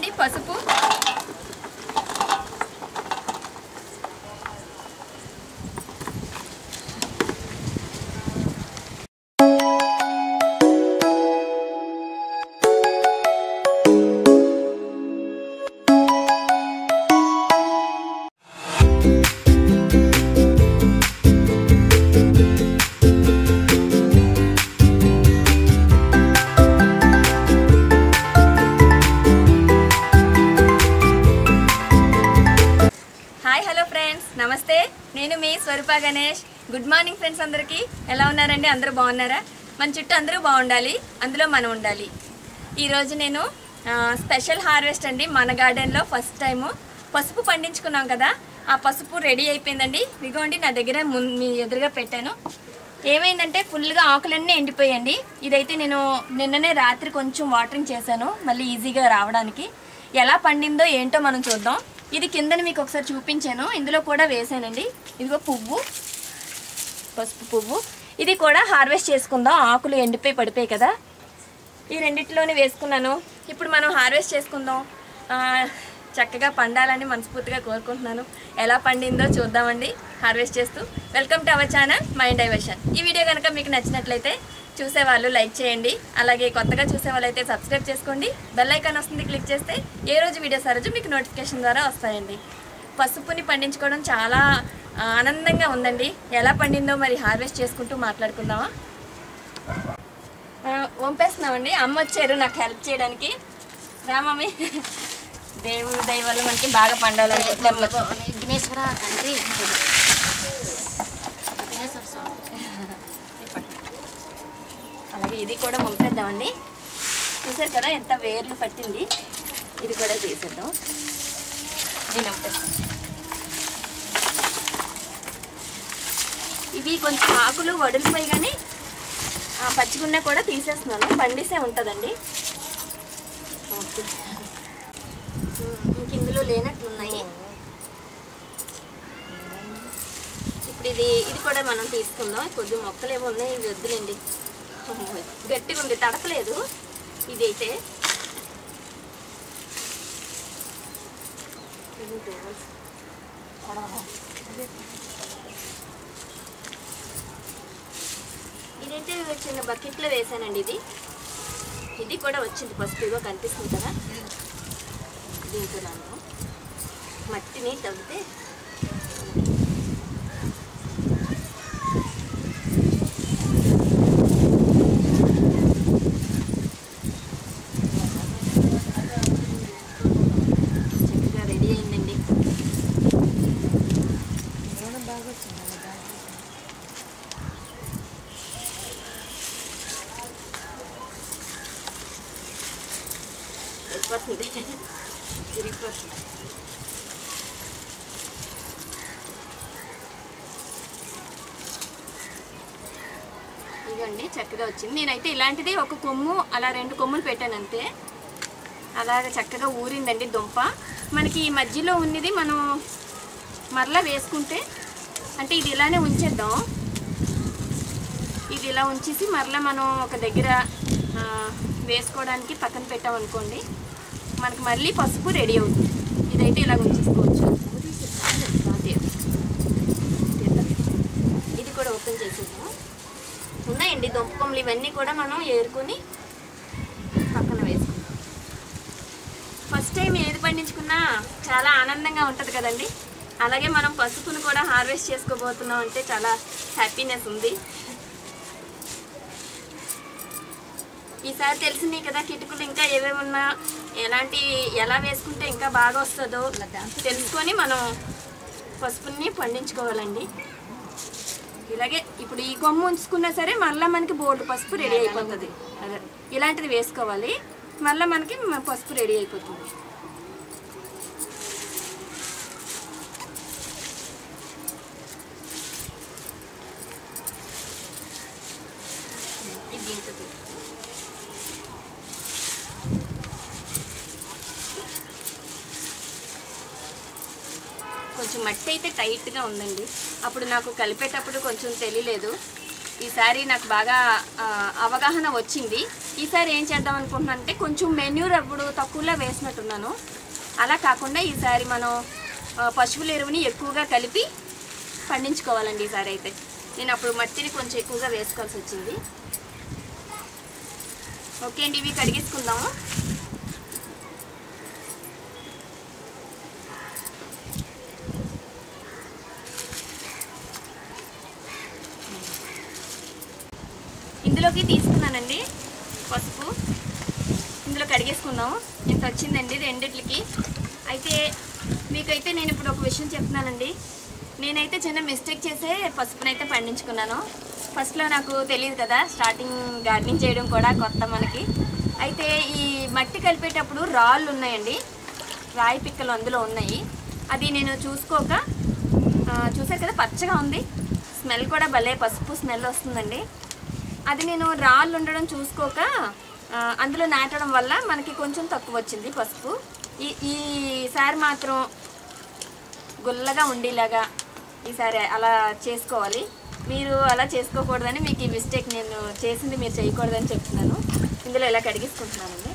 ఇదిగోండి పసుపు hi hello friends నమస్తే నేను మీ Swaroopa Ganesh good morning friends అందరికీ ఎలా ఉన్నారండి అందరూ బాగున్నారా మన చుట్టూ అందరూ బాగుండాలి అందులో మనం ఉండాలి ఈరోజు నేను ఆ, స్పెషల్ హార్వెస్ట్ అండి మన గార్డెన్లో ఫస్ట్ టైము పసుపు పండించుకున్నాం కదా ఆ పసుపు రెడీ అయిపోయిందండి ఇదిగోండి నా దగ్గర ముం మీ ఎదురుగా పెట్టాను ఏమైందంటే ఫుల్గా ఆకులన్నీ ఎండిపోయండి ఇదైతే నేను నిన్ననే రాత్రి కొంచెం వాటరింగ్ చేశాను మళ్ళీ ఈజీగా రావడానికి ఎలా పండిందో ఏంటో మనం చూద్దాం ఇది కిందని మీకు ఒకసారి చూపించాను ఇందులో కూడా వేసానండి ఇదిగో పువ్వు పసుపు పువ్వు ఇది కూడా హార్వెస్ట్ చేసుకుందాం ఆకులు ఎండిపోయి పడిపోయి కదా ఈ రెండిట్లోనే వేసుకున్నాను ఇప్పుడు మనం హార్వెస్ట్ చేసుకుందాం ఆ, చక్కగా పండాలని మనస్ఫూర్తిగా కోరుకుంటున్నాను ఎలా పండిందో చూద్దామండి హార్వెస్ట్ చేస్తూ welcome to our channel mind diversion ఈ వీడియో కనుక మీకు నచ్చినట్లయితే చూసేవాళ్ళు లైక్ చేయండి అలాగే కొత్తగా చూసే వాళ్ళైతే సబ్స్క్రైబ్ చేసుకోండి బెల్ ఐకాన్ వస్తుంది క్లిక్ చేస్తే ఏ రోజు వీడియోస్ ఆ రోజు మీకు నోటిఫికేషన్ ద్వారా వస్తాయండి పసుపుని పండించుకోవడం చాలా ఆ, ఆనందంగా ఉందండి ఎలా పండిందో మరి హార్వెస్ట్ చేసుకుంటూ మాట్లాడుకుందామా ఆ, వంపేస్తున్నామండి అమ్మ వచ్చారు నాకు హెల్ప్ చేయడానికి రా మమ్మీ దేవుడి దయ వల్ల మనకి బాగా పండాలని నెమ్మది విఘ్నేశ్వర తండ్రి విఘ్నేశ్వర స్వామి అలాగే ఇది కూడా వంపేద్దామండి చూసారు కదా ఎంత వేర్లు పట్టింది ఇది కూడా తీసేద్దాం నేను వంపేస్తాను ఇవి కొంచెం ఆకులు వడిలిపోయి కానీ ఆ, పచ్చిగున్నా కూడా తీసేస్తున్నాను పండిసే ఉంటుందండి ఓకే ఇంక ఇందులో లేనట్లున్నాయి ఇప్పుడు ఇది ఇది కూడా మనం తీసుకుందాం కొద్ది మొక్కలు ఏమో ఉన్నాయి ఇవి వద్దులేండి అమ్మో, గట్టిగా ఉంది తడపలేదు ఇది అయితే ఇదైతే చిన్న బకెట్లో వేసానండి ఇది ఇది కూడా వచ్చింది పసుపుగా కనిపిస్తుంది కదా దీంట్లో దాంట్లో మట్టిని తవ్వితే చక్కగా రెడీ అయిందండి వెళ్ళిపోతుంది తిరిగిపోతుంది ఇదండి చక్కగా వచ్చింది నేనైతే ఇలాంటిది ఒక కొమ్ము అలా రెండు కొమ్ములు పెట్టాను అంతే అలాగ చక్కగా ఊరిందండి దుంప మనకి ఈ మధ్యలో ఉన్నది మనం మరలా వేసుకుంటే అంటే ఇది ఇలానే ఉంచేద్దాం ఇది ఇలా ఉంచేసి మరలా మనం ఒక దగ్గర ఆ, వేసుకోవడానికి పక్కన పెట్టామనుకోండి మనకి మళ్ళీ పసుపు రెడీ అవుతుంది ఇదైతే ఇలా ఉంచేసుకోవచ్చు అదే. తీద్దాం. ఇది కూడా ఓపెన్ చేసేద్దాం ఉన్నాయండి దుంప కొమ్మలు ఇవన్నీ కూడా మనం ఏరుకొని పక్కన వేసుకుందాం ఫస్ట్ టైం ఏది పండించుకున్నా చాలా ఆనందంగా ఉంటుంది కదండి అలాగే మనం పసుపును కూడా హార్వెస్ట్ చేసుకోబోతున్నాం అంటే చాలా హ్యాపీనెస్ ఉంది ఈసారి తెలిసింది కదా కిటుకులు ఇంకా ఏవేవి ఉన్నా ఎలాంటి ఎలా వేసుకుంటే ఇంకా బాగా వస్తుందో తెలుసుకొని మనం పసుపుని పండించుకోవాలండి ఇలాగే ఇప్పుడు ఈ కొమ్ము ఉంచుకున్నా సరే మళ్ళీ మనకి బోర్డు పసుపు రెడీ అయిపోతుంది అదే ఇలాంటిది వేసుకోవాలి మళ్ళీ మనకి మ- పసుపు రెడీ అయిపోతుంది ఇది దీంతో తీ- కొంచెం మట్టి అయితే టైట్గా ఉందండి అప్పుడు నాకు కలిపేటప్పుడు కొంచెం తెలియలేదు ఈసారి నాకు బాగా ఆ, అవగాహన వచ్చింది ఈసారి ఏం చేద్దాం అనుకుంటున్నాను అంటే కొంచెం మెన్యూర్ అప్పుడు తక్కువలో వేసినట్టున్నాను అలా కాకుండా ఈసారి మనం ఆ, పశువుల ఎరువుని ఎక్కువగా కలిపి పండించుకోవాలండి ఈసారి అయితే నేను అప్పుడు మట్టిని కొంచెం ఎక్కువగా వేసుకోవాల్సి వచ్చింది ఓకే అండి ఇవి కడిగేసుకుందాము ఇందులోకి తీసుకున్నానండి పసుపు ఇందులో కడిగేసుకుందాము ఇంత వచ్చిందండి రెండిట్లకి అయితే మీకైతే నేను ఇప్పుడు ఒక విషయం చెప్తున్నానండి నేనైతే చిన్న మిస్టేక్ చేసే పసుపునైతే పండించుకున్నాను ఫస్ట్లో నాకు తెలియదు కదా స్టార్టింగ్ గార్డెనింగ్ చేయడం కూడా కొత్త మనకి అయితే ఈ మట్టి కలిపేటప్పుడు రాళ్ళు ఉన్నాయండి రాయి పిక్కలు అందులో ఉన్నాయి అది నేను చూసుకోక ఆ, చూసారు కదా పచ్చగా ఉంది స్మెల్ కూడా భలే పసుపు స్మెల్ వస్తుందండి అది నేను రాళ్ళు ఉండడం చూసుకోక ఆ, అందులో నాటడం వల్ల మనకి కొంచెం తక్కువ వచ్చింది పసుపు ఈ ఈసారి మాత్రం గుల్లగా ఉండేలాగా ఈసారి అలా చేసుకోవాలి మీరు అలా చేసుకోకూడదని మీకు ఈ మిస్టేక్ నేను చేసింది మీరు చేయకూడదని చెప్తున్నాను ఇందులో ఇలా కడిగేసుకుంటున్నానండి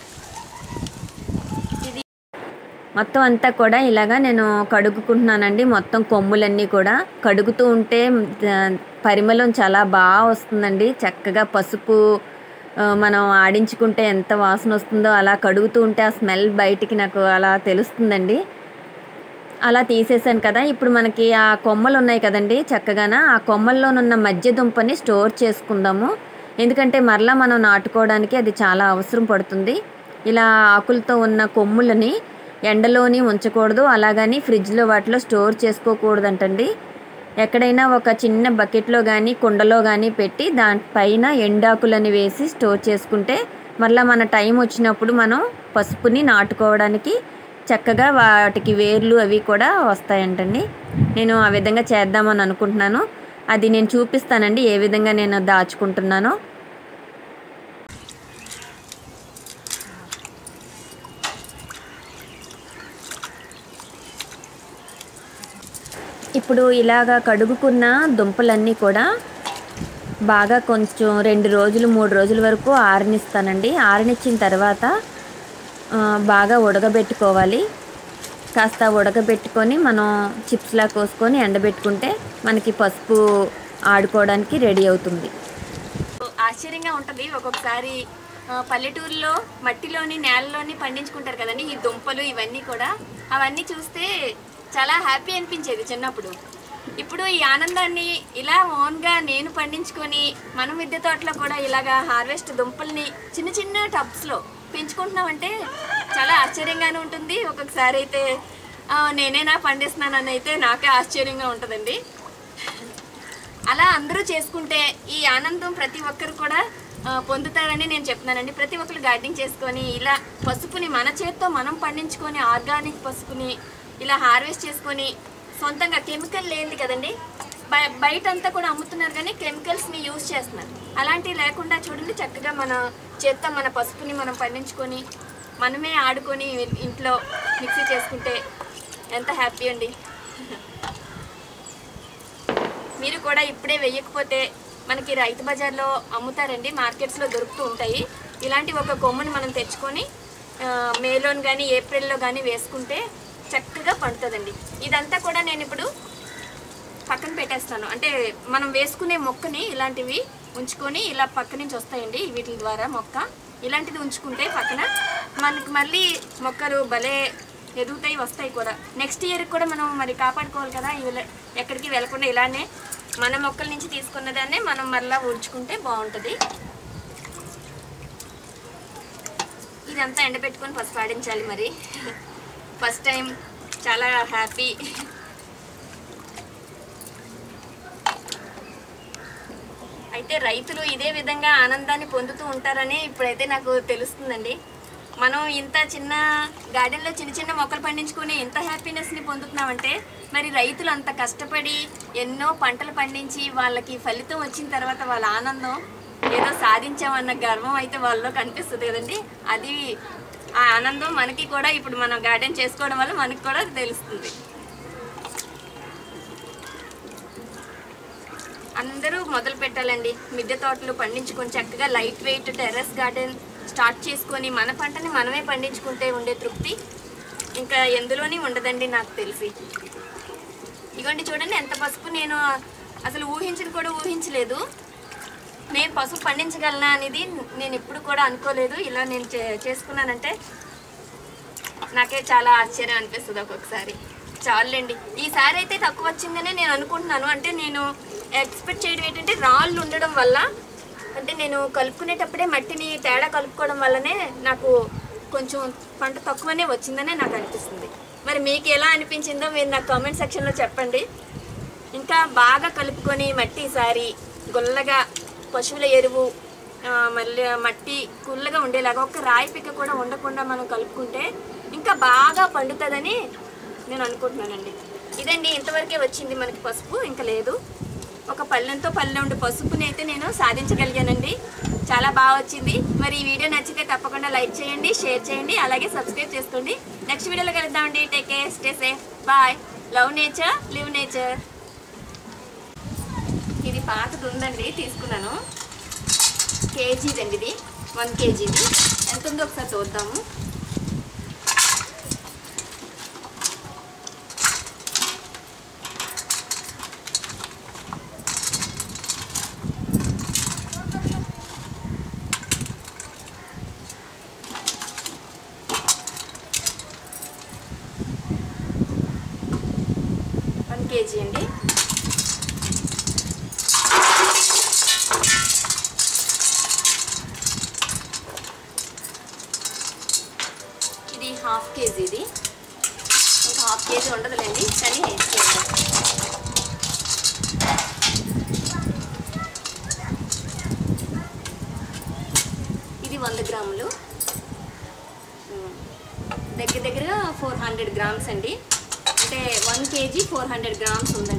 ఇది మొత్తం అంతా కూడా ఇలాగా నేను కడుగుకుంటున్నానండి మొత్తం కొమ్ములన్నీ కూడా కడుగుతూ ఉంటే ఆ, పరిమళం చాలా బాగా వస్తుందండి చక్కగా పసుపు ఆ, మనం ఆడించుకుంటే ఎంత వాసన వస్తుందో అలా కడుగుతూ ఉంటే ఆ స్మెల్ బయటికి నాకు అలా తెలుస్తుందండి అలా తీసేసాను కదా ఇప్పుడు మనకి ఆ కొమ్మలు ఉన్నాయి కదండి చక్కగాన ఆ కొమ్మల్లోనున్న మధ్య దుంపని స్టోర్ చేసుకుందాము ఎందుకంటే మరలా మనం నాటుకోవడానికి అది చాలా అవసరం పడుతుంది ఇలా ఆకులతో ఉన్న కొమ్ములని ఎండలోని ఉంచకూడదు అలాగని ఫ్రిడ్జ్లో వాటిలో స్టోర్ చేసుకోకూడదంటండి ఎక్కడైనా ఒక చిన్న బకెట్లో కానీ కుండలో కానీ పెట్టి దానిపైన ఎండాకులని వేసి స్టోర్ చేసుకుంటే మళ్ళీ మన టైం వచ్చినప్పుడు మనం పసుపుని నాటుకోవడానికి చక్కగా వాటికి వేర్లు అవి కూడా వస్తాయంటండి నేను ఆ విధంగా చేద్దామని అనుకుంటున్నాను అది నేను చూపిస్తానండి ఏ విధంగా నేను దాచుకుంటున్నానో ఇప్పుడు ఇలాగా కడుగుకున్న దుంపలన్నీ కూడా బాగా కొంచెం రెండు రోజులు మూడు రోజుల వరకు ఆరనిస్తానండి ఆరనిచ్చిన తర్వాత ఆ, బాగా ఉడకబెట్టుకోవాలి కాస్త ఉడకబెట్టుకొని మనం చిప్స్లా కోసుకొని ఎండబెట్టుకుంటే మనకి పసుపు ఆడుకోవడానికి రెడీ అవుతుంది ఆశ్చర్యంగా ఉంటుంది ఒక్కొక్కసారి ఆ, పల్లెటూరులో మట్టిలోని నేలలోని పండించుకుంటారు కదండి ఈ దుంపలు ఇవన్నీ కూడా అవన్నీ చూస్తే చాలా హ్యాపీ అనిపించేది చిన్నప్పుడు ఇప్పుడు ఈ ఆనందాన్ని ఇలా ఓన్గా నేను పండించుకొని మనం మిద్దె తోటలో కూడా ఇలాగా హార్వెస్ట్ దుంపల్ని చిన్న చిన్న టబ్స్లో పెంచుకుంటున్నామంటే చాలా ఆశ్చర్యంగానే ఉంటుంది ఒక్కొక్కసారి అయితే ఆ, నేనేనా పండిస్తున్నానని అయితే నాకే ఆశ్చర్యంగా ఉంటుందండి అలా అందరూ చేసుకుంటే ఈ ఆనందం ప్రతి ఒక్కరు కూడా ఆ, పొందుతారని నేను చెప్తున్నానండి ప్రతి ఒక్కరు గార్డెనింగ్ చేసుకొని ఇలా పసుపుని మన చేత్తో మనం పండించుకొని ఆర్గానిక్ పసుపుని ఇలా హార్వెస్ట్ చేసుకొని సొంతంగా కెమికల్ లేనిది కదండి బయ బయట అంతా కూడా అమ్ముతున్నారు కానీ కెమికల్స్ని యూజ్ చేస్తున్నారు అలాంటివి లేకుండా చూడండి చక్కగా మన చేత్తో మన పసుపుని మనం పండించుకొని మనమే ఆడుకొని ఇంట్లో మిక్సీ చేసుకుంటే ఎంత హ్యాపీ అండి మీరు కూడా ఇప్పుడే వెయ్యకపోతే మనకి రైతు బజార్లో అమ్ముతారండి మార్కెట్స్లో దొరుకుతూ ఉంటాయి ఇలాంటి ఒక కొమ్ముని మనం తెచ్చుకొని ఆ, మేలోని కానీ ఏప్రిల్లో కానీ వేసుకుంటే చక్కగా పండుతుందండి ఇదంతా కూడా నేను ఇప్పుడు పక్కన పెట్టేస్తాను అంటే మనం వేసుకునే మొక్కని ఇలాంటివి ఉంచుకొని ఇలా పక్క నుంచి వస్తాయండి వీటి ద్వారా మొక్క ఇలాంటిది ఉంచుకుంటే పక్కన మనకి మళ్ళీ మొక్కలు భలే ఎదుగుతాయి వస్తాయి కూడా నెక్స్ట్ ఇయర్ కూడా మనం మరి కాపాడుకోవాలి కదా ఇవి ఎక్కడికి వెళ్ళకుండా ఇలానే మన మొక్కల నుంచి తీసుకున్న దాన్నే మనం మళ్ళీ ఊడ్చుకుంటే బాగుంటుంది ఇదంతా ఎండబెట్టుకొని ఫస్ట్ పాడించాలి మరి ఫస్ట్ టైం చాలా హ్యాపీ అయితే రైతులు ఇదే విధంగా ఆనందాన్ని పొందుతూ ఉంటారని ఇప్పుడైతే నాకు తెలుస్తుందండి మనం ఇంత చిన్న గార్డెన్లో చిన్న చిన్న మొక్కలు పండించుకొని ఇంత హ్యాపీనెస్ని పొందుతున్నామంటే మరి రైతులు అంత కష్టపడి ఎన్నో పంటలు పండించి వాళ్ళకి ఫలితం వచ్చిన తర్వాత వాళ్ళ ఆనందం ఏదో సాధించామన్న గర్వం అయితే వాళ్ళలో కనిపిస్తుంది కదండి అది ఆ ఆనందం మనకి కూడా ఇప్పుడు మనం గార్డెన్ చేసుకోవడం వల్ల మనకి కూడా అది తెలుస్తుంది అందరూ మొదలు పెట్టాలండి మిద్దె తోటలు పండించుకొని చక్కగా light weight terrace garden start చేసుకొని మన పంటని మనమే పండించుకుంటే ఉండే తృప్తి ఇంకా ఎందులోని ఉండదండి నాకు తెలిసి ఇగోండి చూడండి ఎంత పసుపు నేను అసలు ఊహించని కూడా ఊహించలేదు నేను పసుపు పండించగలనా అనేది నేను ఎప్పుడు కూడా అనుకోలేదు ఇలా నేను చే- చేసుకున్నానంటే నాకే చాలా ఆశ్చర్యం అనిపిస్తుంది ఒక్కొక్కసారి చాలండి ఈసారి అయితే తక్కువ వచ్చిందనే నేను అనుకుంటున్నాను అంటే నేను ఎక్స్పెక్ట్ చేయడం ఏంటంటే రాళ్ళు ఉండడం వల్ల అంటే నేను కలుపుకునేటప్పుడే మట్టిని తేడా కలుపుకోవడం వల్లనే నాకు కొంచెం పంట తక్కువనే వచ్చిందనే నాకు అనిపిస్తుంది మరి మీకు ఎలా అనిపించిందో మీరు నాకు కామెంట్ సెక్షన్లో చెప్పండి ఇంకా బాగా కలుపుకొని మట్టి ఈసారి గుల్లగా పశువుల ఎరువు ఆ, మళ్ళీ మట్టి గుల్లగా ఉండేలాగా ఒక రాయి పిక్క కూడా ఉండకుండా మనం కలుపుకుంటే ఇంకా బాగా పండుతుందని నేను అనుకుంటున్నానండి ఇదండి ఇంతవరకే వచ్చింది మనకి పసుపు ఇంకా లేదు ఒక పల్లెంతో పల్లె ఉండే పసుపుని అయితే నేను సాధించగలిగానండి చాలా బాగా వచ్చింది మరి ఈ వీడియో నచ్చితే తప్పకుండా లైక్ చేయండి షేర్ చేయండి అలాగే సబ్స్క్రైబ్ చేసుకోండి నెక్స్ట్ వీడియోలో కలుద్దామండి take care stay safe bye love nature live nature ఇది పాతది ఉందండి తీసుకున్నాను కేజీదండి ఇది వన్ కేజీది ఎంత ఉందో ఒకసారి చూద్దాము వన్ కేజీ అండి ఇది హాఫ్ కేజీ ఇది ఇంకా హాఫ్ కేజీ ఉండదులేండి కానీ చూద్దాం ఇది వంద గ్రాములు ఉమ్, దగ్గర దగ్గర ఫోర్ హండ్రెడ్ గ్రామ్స్ అండి అంటే one kg four hundred grams ఉందండి